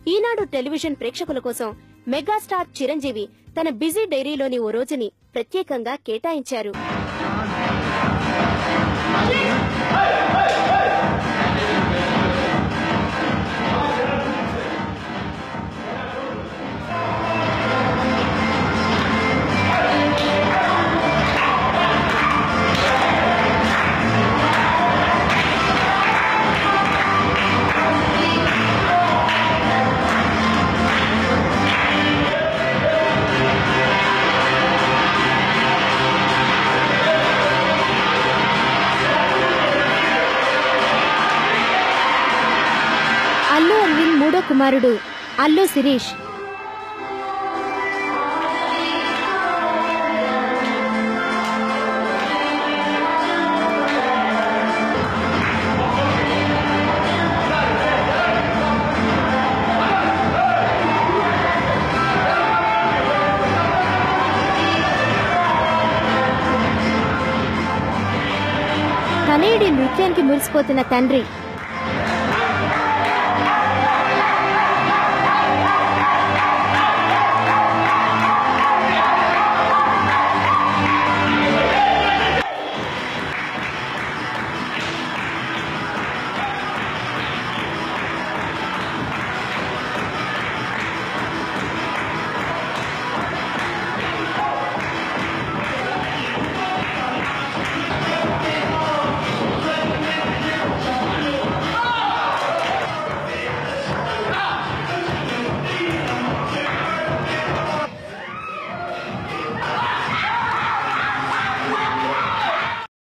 ఈనాడు television ప్రేక్షకుల కోసం megastar Chiranjeevi తన బిజీ డైరీలోని ఓ రోజుని ప్రత్యేకంగా కేటాయించారు అల్లు అరవింద్ మూడో కుమారుడు అల్లు శిరీష్ తనయుడి నృత్యానికి మురిసిపోతున్న తండ్రి